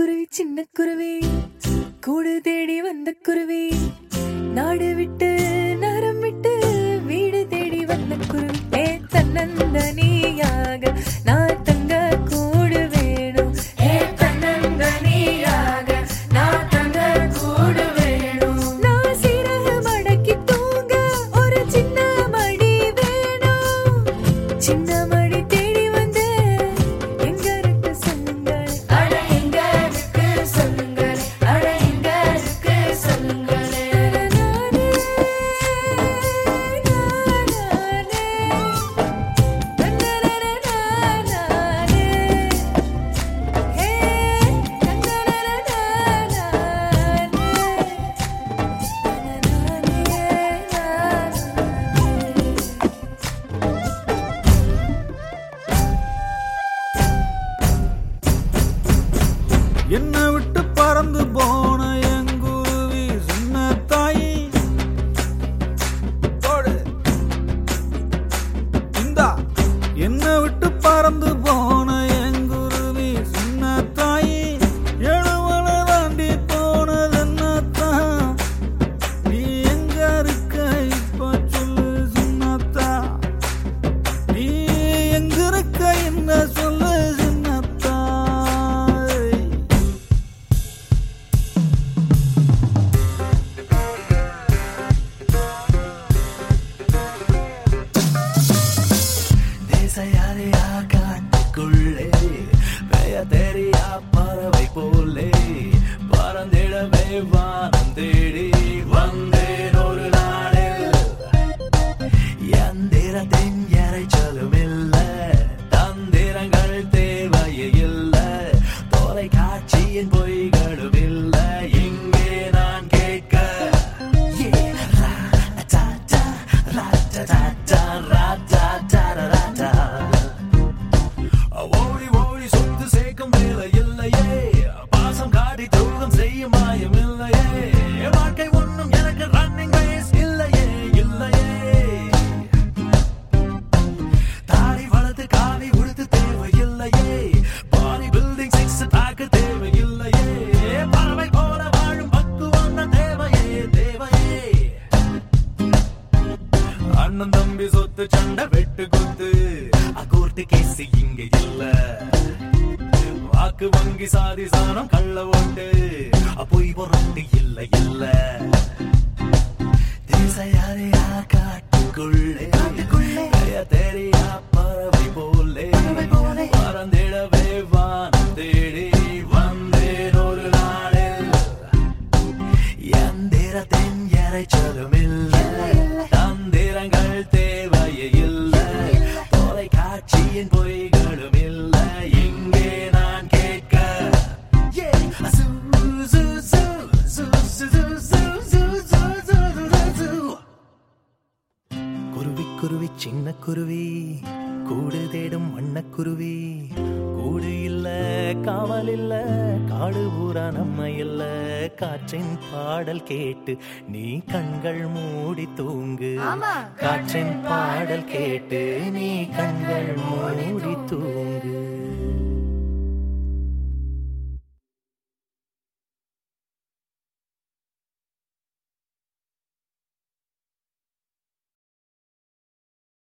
குருவி சின்ன குருவி கூடு தேடி வந்த குருவி நாடு விட்டு நரம் விட்டு வீடு தேடி வந்த குருவி ஏ தன்னந்தனியாக நான் தங்க கூடு வேணும் ஏ தன்னந்தனியாக நான் தங்க கூடு வேணும் நான் சிறகு மடக்கி தூங்க ஒரு சின்ன மடி வேணும் சின்ன மடி தேடி வந்து எங்க இருக்கு சொல்லுங்கள் அட எங்க இருக்கு சொல்லுங்கள் அட எங்க இருக்கு சொல்லுங்களே நானே, நானே, தன்னனனனானே. ஹே, தன்னனனனானே. என்னை விட்டு பறந்து போன எங்குருவி சின்ன தாயி போடு. இந்தா என்னை விட்டு பறந்து போன எங்குருவி சின்ன தாயி எழுவல தாண்டி போனது என்னத்தான் நீ எங்க இருக்க இப்ப சொல்லு சின்னத்தா நீ எங்க இருக்க என்ன சொல்லு சின்னத்தா தேசையாரையா காட்டுக்குள்ளே பெயர் தெரியா பறவை போலே பறந்திடவே வானம் தேடி வந்தேன் ஒரு நாளில் எந்திரத்தின் இறைச்சலும் இல்ல தந்திரங்கள் தேவையே இல்ல தொலைக்காட்சியின் பொய்களும் இல்ல இங்கே நான் கேட்க Yeah, ra-ta-ta, ra-ta-ta-ta, ra-ta-ta-ra-ta. ஓடி ஓடி சொத்து சேர்க்கும் வேலை இல்லையே பாசம் காட்டி துரோகம் செய்யும் மாயம் இல்லையே வாழ்க்கை ஒண்ணும் எனக்கு ரன்னிங் ரேஸ் இல்லையே இல்லையே தாடி வளர்த்து காவி உடுத்து தேவையில்லையே பாடி பில்டிங் சிக்ஸ் பேக் தேவையில்லையே பறவை போல வாழும் பக்குவம் தான் தேவையே தேவையே அண்ணன் தம்பி சொத்து சண்டை வெட்டு குத்து அகோர்ட்டு கேஸ் இங்க இல்ல வாக்கு வங்கி சாதி சாணம் கள்ள ஓட்டு பொய் பொருண்டு இல்ல இல்ல தேசையாரையா காட்டுக்குள்ளே பெயர் தெரியா பறவை போலே பறந்திடவே வானம் தேடி வந்தேன் ஒரு நாளில் எந்திரத்தின் இறைச்சலும் இல்ல தந்திரங்கள் தேவையே இல்ல தொலைக்காட்சியின் பொய்களும் இல்ல இங்கே நான் கேட்க Yeah. Zoo, zoo, zoo, zoo, zoo, zoo, zoo, zoo, zoo, zoo, zoo, zoo. குருவி குருவி சின்ன குருவி கூடு தேடும் வண்ணக்குருவி கூடு இல்ல காவல் இல்ல காடு ஊரா நம்ம இல்ல காற்றின் பாடல் கேட்டு நீ கண்கள் மூடி தூங்கு ஆமா. காற்றின் பாடல் கேட்டு நீ கண்கள் மூடி தூங்கு